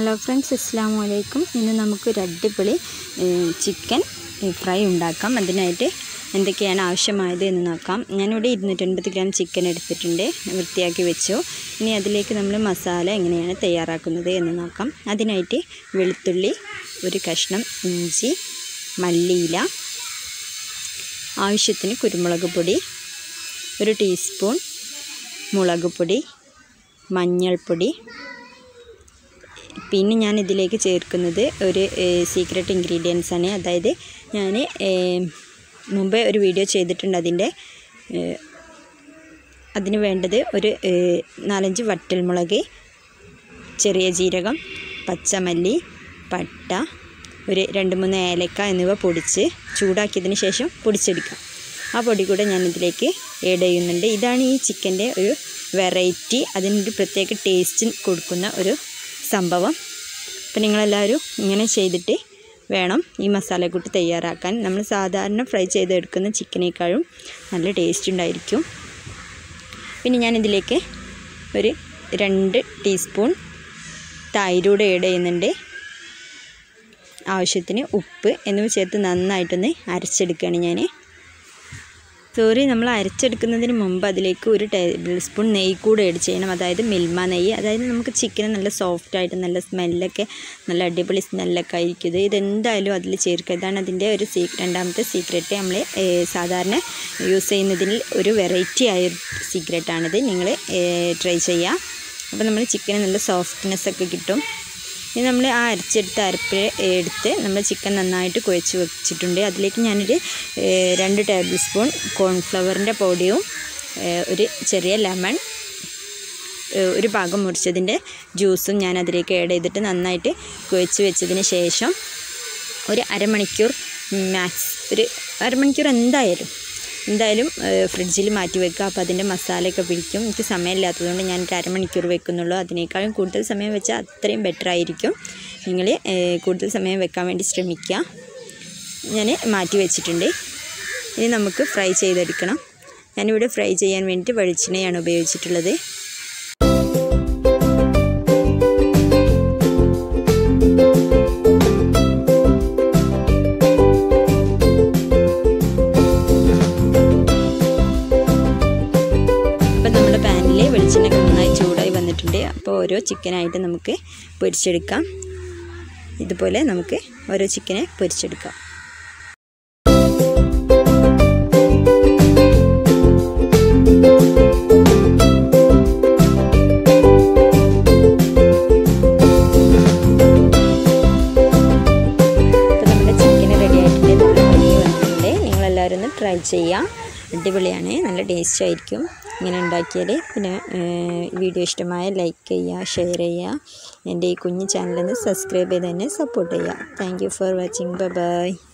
hello friends അസ്സാം വലൈക്കും ഇന്ന് നമുക്കൊരു അടിപൊളി ചിക്കൻ ഫ്രൈ ഉണ്ടാക്കാം അതിനായിട്ട് എന്തൊക്കെയാണ് ആവശ്യമായത് എന്ന് നോക്കാം ഞാനിവിടെ ഇരുന്നൂറ്റൻപത് ഗ്രാം ചിക്കൻ എടുത്തിട്ടുണ്ട് വൃത്തിയാക്കി വെച്ചു ഇനി അതിലേക്ക് നമ്മൾ മസാല എങ്ങനെയാണ് തയ്യാറാക്കുന്നത് എന്ന് നോക്കാം അതിനായിട്ട് വെളുത്തുള്ളി ഒരു കഷ്ണം ഇഞ്ചി മല്ലിയില ആവശ്യത്തിന് കുരുമുളക് പൊടി ഒരു ടീസ്പൂൺ മുളക് പൊടി മഞ്ഞൾപ്പൊടി പിന്നെ ഞാൻ ഇതിലേക്ക് ചേർക്കുന്നത് ഒരു സീക്രട്ട് ഇൻഗ്രീഡിയൻസ് ആണ് അതായത് ഞാൻ മുമ്പേ ഒരു വീഡിയോ ചെയ്തിട്ടുണ്ട് അതിൻ്റെ അതിന് വേണ്ടത് ഒരു നാലഞ്ച് വറ്റൽമുളക് ചെറിയ ജീരകം പച്ചമല്ലി പട്ട ഒരു രണ്ട് മൂന്ന് ഏലക്ക എന്നിവ പൊടിച്ച് ചൂടാക്കിയതിന് ശേഷം പൊടിച്ചെടുക്കാം ആ പൊടി കൂടെ ഞാൻ ഇതിലേക്ക് ഏഡ് ചെയ്യുന്നുണ്ട് ഇതാണ് ഈ ചിക്കൻ്റെ ഒരു വെറൈറ്റി അതിനൊരു പ്രത്യേക ടേസ്റ്റ് കൊടുക്കുന്ന ഒരു സംഭവം അപ്പോൾ നിങ്ങളെല്ലാവരും ഇങ്ങനെ ചെയ്തിട്ട് വേണം ഈ മസാലക്കൂട്ട് തയ്യാറാക്കാൻ നമ്മൾ സാധാരണ ഫ്രൈ ചെയ്തെടുക്കുന്ന ചിക്കനേക്കാളും നല്ല ടേസ്റ്റ് ഉണ്ടായിരിക്കും പിന്നെ ഞാനിതിലേക്ക് ഒരു രണ്ട് ടീസ്പൂൺ തൈരൂടെ ഏഡ് ചെയ്യുന്നുണ്ട് ആവശ്യത്തിന് ഉപ്പ് എന്നിവ ചേർത്ത് നന്നായിട്ടൊന്ന് അരച്ചെടുക്കുകയാണ് ഞാൻ സോറി നമ്മൾ അരച്ചെടുക്കുന്നതിന് മുമ്പ് അതിലേക്ക് ഒരു ടേബിൾ സ്പൂൺ നെയ്യ് കൂടെ ആഡ് ചെയ്യണം അതായത് മിൽമ നെയ്യ് അതായത് നമുക്ക് ചിക്കൻ നല്ല സോഫ്റ്റായിട്ട് നല്ല സ്മെല്ലൊക്കെ നല്ല അടിപൊളി സ്മെല്ലൊക്കെ ആയിരിക്കും ഇതെന്തായാലും അതിൽ ചേർക്കുക ഇതാണ് അതിൻ്റെ ഒരു സീ രണ്ടാമത്തെ സീക്രട്ട് നമ്മൾ സാധാരണ യൂസ് ചെയ്യുന്നതിൽ ഒരു വെറൈറ്റി ആയ സീക്രട്ടാണിത് നിങ്ങൾ ട്രൈ ചെയ്യുക അപ്പോൾ നമ്മൾ ചിക്കന് നല്ല സോഫ്റ്റ്നെസ് ഒക്കെ കിട്ടും ഇനി നമ്മൾ ആ അരച്ചെടുത്ത അരപ്പ് എടുത്ത് നമ്മൾ ചിക്കൻ നന്നായിട്ട് കുഴച്ച് വെച്ചിട്ടുണ്ട് അതിലേക്ക് ഞാനൊരു രണ്ട് ടേബിൾ സ്പൂൺ കോൺഫ്ലവറിൻ്റെ പൊടിയും ഒരു ചെറിയ ലെമൺ ഒരു ഭാഗം മുറിച്ചതിൻ്റെ ജ്യൂസും ഞാൻ അതിലേക്ക് ആഡ് ചെയ്തിട്ട് നന്നായിട്ട് കുഴച്ച് വെച്ചതിന് ശേഷം ഒരു അരമണിക്കൂർ മാക്സ് ഒരു അരമണിക്കൂർ എന്തായാലും എന്തായാലും ഫ്രിഡ്ജിൽ മാറ്റി വെക്കുക അപ്പോൾ അതിൻ്റെ മസാലയൊക്കെ പിടിക്കും എനിക്ക് സമയമില്ലാത്തതുകൊണ്ട് ഞാൻ ഒരു അരമണിക്കൂർ വെക്കുന്നുള്ളൂ അതിനേക്കാളും കൂടുതൽ സമയം വെച്ചാൽ അത്രയും ബെറ്റർ ആയിരിക്കും നിങ്ങൾ കൂടുതൽ സമയം വെക്കാൻ വേണ്ടി ശ്രമിക്കുക ഞാൻ മാറ്റി വെച്ചിട്ടുണ്ട് ഇനി നമുക്ക് ഫ്രൈ ചെയ്തെടുക്കണം ഞാനിവിടെ ഫ്രൈ ചെയ്യാൻ വേണ്ടിയിട്ട് വെളിച്ചെണ്ണയാണ് ഉപയോഗിച്ചിട്ടുള്ളത് വെളിച്ചെണ്ണയൊക്കെ നന്നായി ചൂടായി വന്നിട്ടുണ്ട് അപ്പോൾ ഓരോ ചിക്കനായിട്ട് നമുക്ക് പൊരിച്ചെടുക്കാം ഇതുപോലെ നമുക്ക് ഓരോ ചിക്കനെ പൊരിച്ചെടുക്കാം അപ്പോൾ നമ്മുടെ ചിക്കന് റെഡി ആയിട്ടുണ്ട് നല്ല പൊരി വന്നിട്ടുണ്ട് നിങ്ങളെല്ലാവരും ഒന്ന് ട്രൈ ചെയ്യാം അടിപൊളിയാണ് നല്ല ടേസ്റ്റ് ആയിരിക്കും ഇങ്ങനെ ഉണ്ടാക്കിയാൽ പിന്നെ വീഡിയോ ഇഷ്ടമായ ലൈക്ക് ചെയ്യുക ഷെയർ ചെയ്യുക എൻ്റെ ഈ കുഞ്ഞു ചാനലൊന്ന് സബ്സ്ക്രൈബ് ചെയ്ത് തന്നെ സപ്പോർട്ട് ചെയ്യുക താങ്ക് ഫോർ വാച്ചിങ് ബൈ